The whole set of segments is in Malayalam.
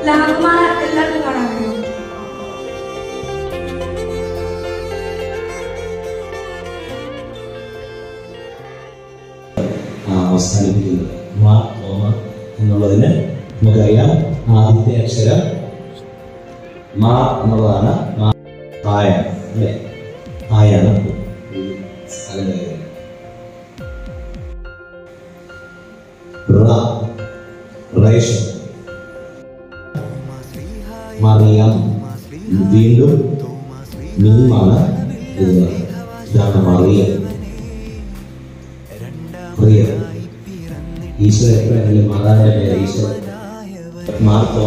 ലാകുമാർ എല്ലാവർക്കും കാണാൻ കഴിയും ആ, അവസാനിപ്പിക്കുന്നത് മാ തോമ എന്നുള്ളതിന് നമുക്കറിയാം ആദ്യത്തെ അക്ഷരം മാ എന്നുള്ളതാണ് മാ ആയ അല്ലേ ആയാണ് ഈ സ്ഥലം പേര്. റ, റേഷൻ മറിയം വീണ്ടും മീമാണ് എഴുതുന്നത് ഇതാണ് മറിയം പ്രിയ ഈശോ എപ്പോഴെങ്കിലും മാതാവിന്റെ പേര് ഈശോ മാർത്തോ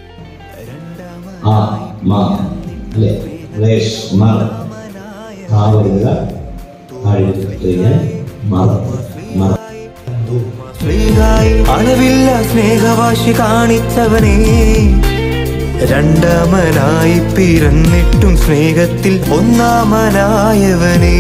ആ മാ അല്ലേ റേഷ് മർ കാവരുക കഴിഞ്ഞാൽ മറ മറ സ്നേഹായി അളവില്ല സ്നേഹവാശി കാണിച്ചവനെ രണ്ടാമനായി പിറന്നിട്ടും സ്നേഹത്തിൽ ഒന്നാമനായവനെ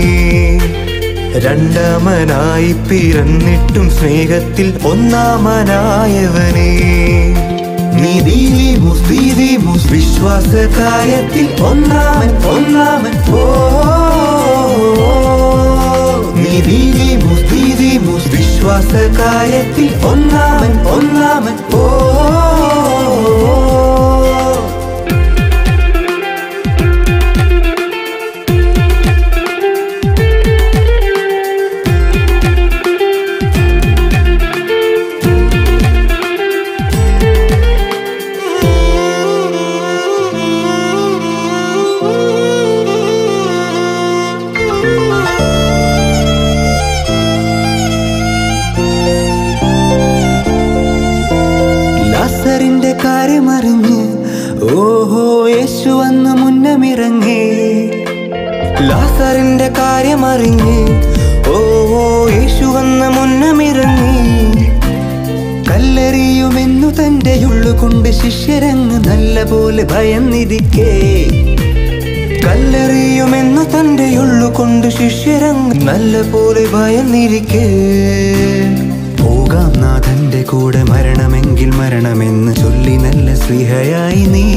രണ്ടാമനായി പിറന്നിട്ടും സ്നേഹത്തിൽ ഒന്നാമനായവനെ നീതിമൂസ് നീതിമൂസ് വിശ്വാസ കാര്യത്തിൽ ഒന്നാമൻ ഒന്നാമൻ ഓ നീതിമൂസ് നീതിമൂസ് വിശ്വാസ കാര്യത്തിൽ ഒന്നാമൻ ഒന്നാമൻ ഓ ലാസറിന്റെ കാര്യമറിഞ്ഞ് ഓഹോ യേശു വന്ന് മുന്നമിറങ്ങി ലാസറിന്റെ കാര്യമറിഞ്ഞ് ഓഹോ യേശു വന്ന് മുന്നമിറങ്ങി കല്ലെറിയുമെന്നു തന്റെ ഉള്ളുകൊണ്ട് ശിഷ്യരങ്ങ് നല്ല പോലെ ഭയന്നിരിക്കേ കല്ലെറിയുമെന്നു തന്റെ ഉള്ളുകൊണ്ട് ശിഷ്യരങ്ങ് നല്ല പോലെ ഭയന്നിരിക്കേ പോകാം നാഥന്റെ കൂടെ മരണമെങ്കിൽ മരണമെന്ന് ചൊല്ലി നല്ല സ്നേഹയായി നീ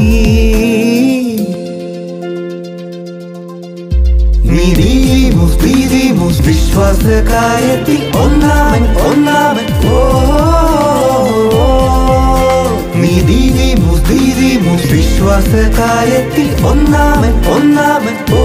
നീതിമൂസ് നീതിമൂസ് വിശ്വാസ കാര്യത്തിൽ ഒന്നാമൻ ഒന്നാമൻ ഓ നീതിമൂസ് നീതിമൂസ് വിശ്വാസ കാര്യത്തിൽ ഒന്നാമൻ ഒന്നാമൻ ഓ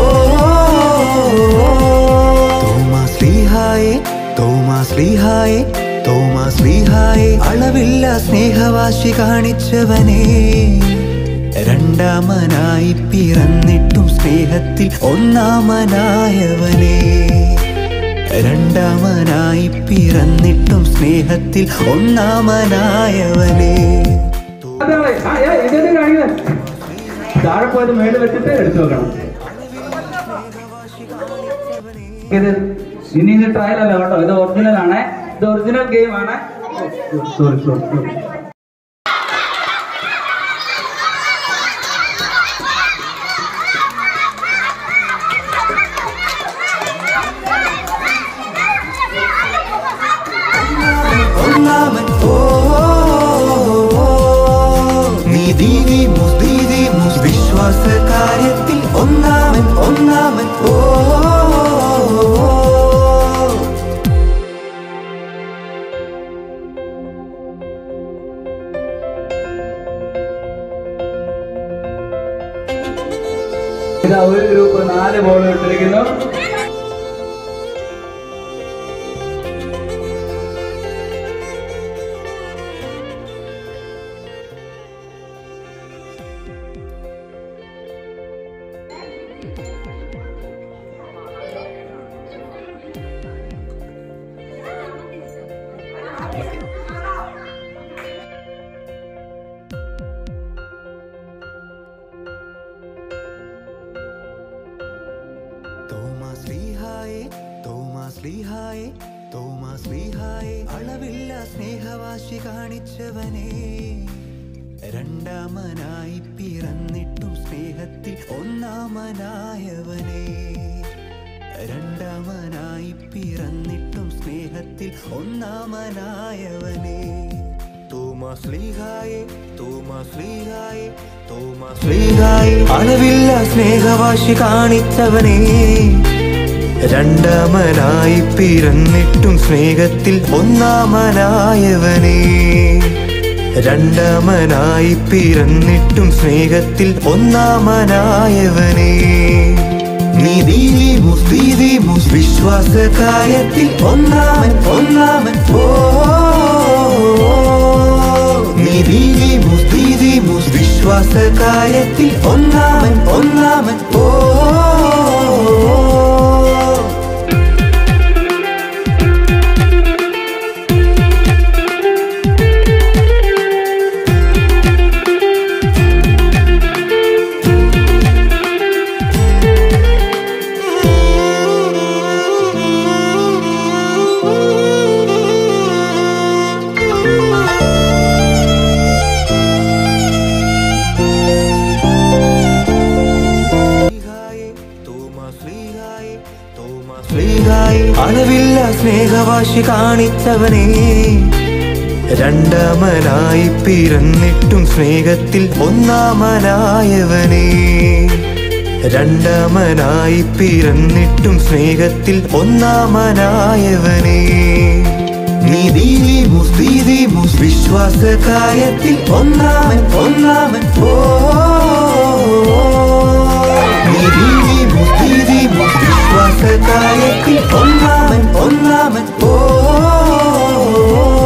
തോമാസ് ലീഹായെ തോമാസ് ലീഹായെ തോമാസ് ലീഹായെ അളവില്ല സ്നേഹവാശി കാണിച്ചവനെ രണ്ടാമനായി പിറന്നിട്ടും സ്നേഹത്തിൽ ഒന്നാമനായവനെ രണ്ടാമനായി പിറന്നിട്ടും സ്നേഹത്തിൽ ഒന്നാമനായവനെ അതാണ്. ആ, ഏ, ഇതെന്ത് കാണിക്കുന്നത്? താഴെ പോയത് മേളിൽ വെച്ചിട്ട് എടുത്തു വെക്കണം ഇത് ഇനി ഇത് ട്രയൽ അല്ല കേട്ടോ ഇത് ഒറിജിനൽ ആണ് ഇത് ഒറിജിനൽ ഗെയിം ആണ് സോറി സോറി സോറി ഒന്നാമൻ ഓ നീതിമൂസ് നീതിമൂസ് വിശ്വാസ കാര്യത്തിൽ ഒന്നാമൻ ഒന്നാമൻ ഓ ഇതാ ഒരു ഗ്രൂപ്പ് നാല് ബോൾ ഇട്ടിരിക്കുന്നു തോമാസ് ലീഹായെ തോമാസ് ലീഹായെ തോമാസ് ലീഹായെ അളവില്ല സ്നേഹവാശി കാണിച്ചവനെ രണ്ടാമനായി പിറന്നിട്ടും സ്നേഹത്തിൽ ഒന്നാമനായവനെ രണ്ടാമനായി പിറന്നിട്ടും സ്നേഹത്തിൽ ഒന്നാമനായവനെ തോമാ അളവില്ല സ്നേഹവാശി കാണിച്ചവനെ രണ്ടാമനായി പിറന്നിട്ടും സ്നേഹത്തിൽ ഒന്നാമനായവനെ രണ്ടാമനായി പിറന്നിട്ടും സ്നേഹത്തിൽ ഒന്നാമനായവനെ നീതിമുസ് നീതിമുസ് വിശ്വാസകാര്യത്തിൽ ഒന്നാമൻ ഒന്നാമൻ ഓ നീതിമുസ് നീതിമുസ് വിശ്വാസകാര്യത്തിൽ ഒന്നാമൻ ഒന്നാമൻ ഓ അളവില്ല സ്നേഹവാശി കാണിച്ചവനെ രണ്ടാമനായി പിറന്നിട്ടും സ്നേഹത്തിൽ ഒന്നാമനായവനെ രണ്ടാമനായി പിറന്നിട്ടും സ്നേഹത്തിൽ ഒന്നാമനായവനെ നീതിമുസ് നീതിമുസ് വിശ്വാസകാര്യത്തിൽ ഒന്നാമൻ ഒന്നാമൻ ഓ നീതിമുസ് നീതിമുസ് വിശ്വാസകാര്യത്തിൽ ഒന്നാമൻ ഒന്നാമൻ ഓ